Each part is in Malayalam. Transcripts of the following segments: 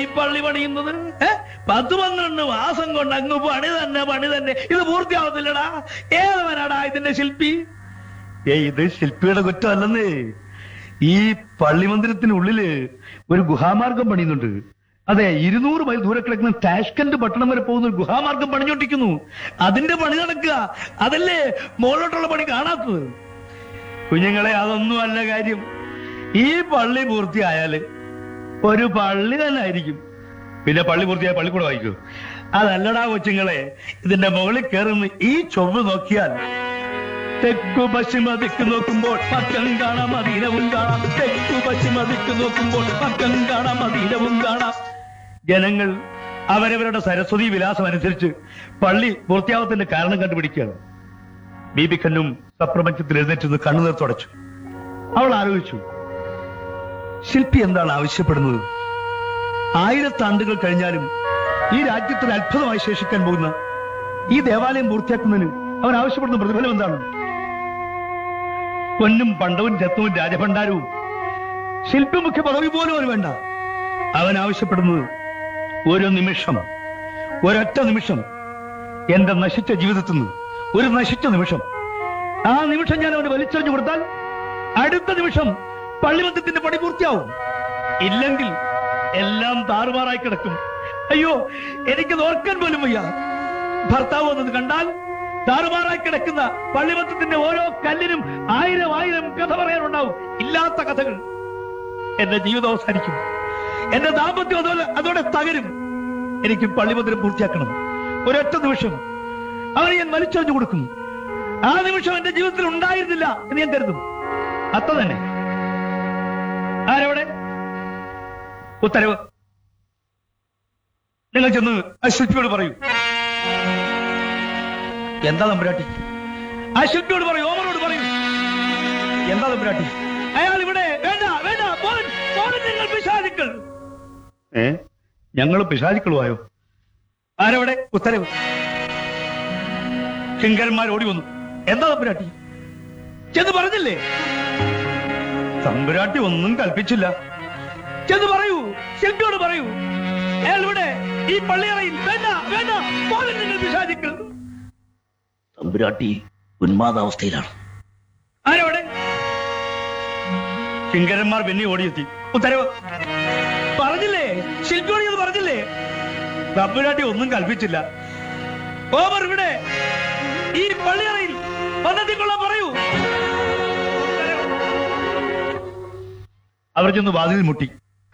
ഈ പള്ളി പണിയുന്നത് ഏ? പത്ത് പന്ത്രണ്ട് മാസം കൊണ്ട് അങ്ങ് പണി തന്നെ പണി തന്നെ ഇത് പൂർത്തിയാവത്തില്ലടാ ഏതവനാടാ ഇതിന്റെ ശില്പി ഏ ഇത് ശില്പിയുടെ കുറ്റമല്ലെന്നേ ഈ പള്ളി മന്ദിരത്തിനുള്ളില് ഒരു ഗുഹാമാർഗം പണിയുന്നുണ്ട് അതെ ഇരുന്നൂറ് മൈൽ ദൂരെ കിടക്കുന്ന താഷ്കന്റ് പട്ടണം വരെ പോകുന്ന ഒരു ഗുഹാമാർഗം പണിഞ്ഞോണ്ടിരിക്കുന്നു അതിന്റെ പണി നടക്കുക അതല്ലേ മുകളിലോട്ടുള്ള പണി കാണാത്തത് കുഞ്ഞുങ്ങളെ അതൊന്നും അല്ല കാര്യം ഈ പള്ളി പൂർത്തിയായാല് ഒരു പള്ളി തന്നെ ആയിരിക്കും പിന്നെ പള്ളി പൂർത്തിയായ പള്ളിക്കൂടെ വായിക്കൂ അതല്ലടാ കൊച്ചുങ്ങളെ ഇതിന്റെ മുകളിൽ കയറുന്ന ഈ ചൊവ്വ് നോക്കിയാൽ തെക്കു പശ്ചിമ ദിക്ക് നോക്കുമ്പോൾ പക്കം കാണാം മദീനവും കാണാം തെക്കു പശ്ചിമ ദിക്ക് നോക്കുമ്പോൾ പക്കം കാണാം മദീനവും കാണാം ജനങ്ങൾ അവരവരുടെ സരസ്വതി വിലാസം അനുസരിച്ച് പള്ളി പൂർത്തിയാവത്തിന്റെ കാരണം കണ്ടുപിടിക്കുകയാണ് ബീബിക്കന്നും സപ്രപഞ്ചത്തിൽ എഴുന്നേറ്റ് നിന്ന് കണ്ണുനീർ തുടച്ചു അവൾ ആലോചിച്ചു ശില്പി എന്താണ് ആവശ്യപ്പെടുന്നത് ആയിരത്താണ്ടുകൾ കഴിഞ്ഞാലും ഈ രാജ്യത്തിൽ അത്ഭുതമായി ശേഷിക്കാൻ പോകുന്ന ഈ ദേവാലയം പൂർത്തിയാക്കുന്നതിന് അവൻ ആവശ്യപ്പെടുന്ന പ്രതിഫലം എന്താണ് പൊന്നും പണ്ടവും രത്നവും രാജഭണ്ഡാരവും ശില്പി മുഖ്യ പദവി പോലും അവന് വേണ്ട അവൻ ആവശ്യപ്പെടുന്നത് ഒരു നിമിഷം ഒരൊറ്റ നിമിഷം എന്റെ നശിച്ച ജീവിതത്തിൽ നിന്ന് ഒരു നശിച്ച നിമിഷം ആ നിമിഷം ഞാൻ അവന് വലിച്ചെറിഞ്ഞു കൊടുത്താൽ അടുത്ത നിമിഷം പള്ളിമന്ദിരത്തിന്റെ പണി പൂർത്തിയാവും ഇല്ലെങ്കിൽ എല്ലാം താറുമാറായി കിടക്കും അയ്യോ എനിക്ക് ഓർക്കാൻ പോലും വയ്യ ഭർത്താവ് വന്നത് കണ്ടാൽ താറുമാറായി കിടക്കുന്ന പള്ളിമന്ദിരത്തിന്റെ ഓരോ കല്ലിനും ആയിരം ആയിരം കഥ പറയാനുണ്ടാവും ഇല്ലാത്ത കഥകൾ എന്റെ ജീവിതം അവസാനിക്കും എന്റെ ദാമ്പത്യം അതുപോലെ അതോടെ തകരും എനിക്ക് പള്ളിമന്ദിരം പൂർത്തിയാക്കണം ഒരൊറ്റ നിമിഷം അവനെ ഞാൻ വലിച്ചെറിഞ്ഞു കൊടുക്കും ആ നിമിഷം എന്റെ ജീവിതത്തിൽ ഉണ്ടായിരുന്നില്ല എന്ന് ഞാൻ കരുതും അത്ര തന്നെ ആരവിടെ ഉത്തരവ് നിങ്ങൾ ചെന്ന് ആ ശില്പിയോട് പറയൂ എന്താ തമ്പുരാട്ടി ആ ശില്പിയോട് പറയൂ ഓമനോട് പറയൂ എന്താ തമ്പുരാട്ടി അയാൾ ഇവിടെ വേണ്ട വേണ്ട പോരൻ പോരൻ നിങ്ങൾ പിശാചുക്കൾ ഏ ഞങ്ങൾ പിശാചുക്കളുമായോ ആരവിടെ ഉത്തരവ് കിങ്കരന്മാർ ഓടി വന്നു എന്താ തമ്പുരാട്ടി ചെന്ന് പറഞ്ഞില്ലേ തമ്പുരാട്ടി ഒന്നും കൽപ്പിച്ചില്ല ചെന്ന് പറയൂ ശില്പിയോട് പറയൂ അയാൾ ഇവിടെ ഈ പള്ളിയറയിൽ വേണ്ട വേണ്ട പോരൻ നിങ്ങൾ പിശാചുക്കൾ തമ്പുരാട്ടി ഉന്മാദാവസ്ഥയിലാണ് ആരവിടെ കിങ്കരന്മാർ പിന്നെ ഓടിയെത്തി ഉത്തരവ് പറഞ്ഞില്ലേ ശില്പിയോട് ഇത് പറഞ്ഞില്ലേ തമ്പുരാട്ടി ഒന്നും കൽപ്പിച്ചില്ല ഓമർ ഇവിടെ ഈ പള്ളിയറയിൽ വന്നെത്തിക്കൊള്ളാൻ പറയൂ ഉത്തരവ്. അവർ ചെന്ന് വാതിലിൽ മുട്ടി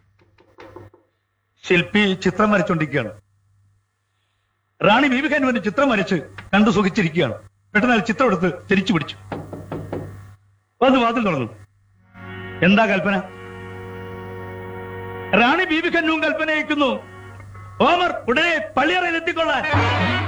ശില്പി ചിത്രം വരച്ചോണ്ടിരിക്കുകയാണ് റാണി ബീബിഖാനുവിന്റെ ചിത്രം വരച്ച് കണ്ടു സുഖിച്ചിരിക്കുകയാണ് പെട്ടെന്ന് അയാൾ ചിത്രം എടുത്ത് തിരിച്ചു പിടിച്ചു വന്ന് വാതിൽ തുറന്നു എന്താ കൽപ്പന റാണി ബീബി ഖന്നും കൽപ്പന അയക്കുന്നു ഓമർ ഉടനെ പള്ളിയറയിൽ എത്തിക്കൊള്ളാൻ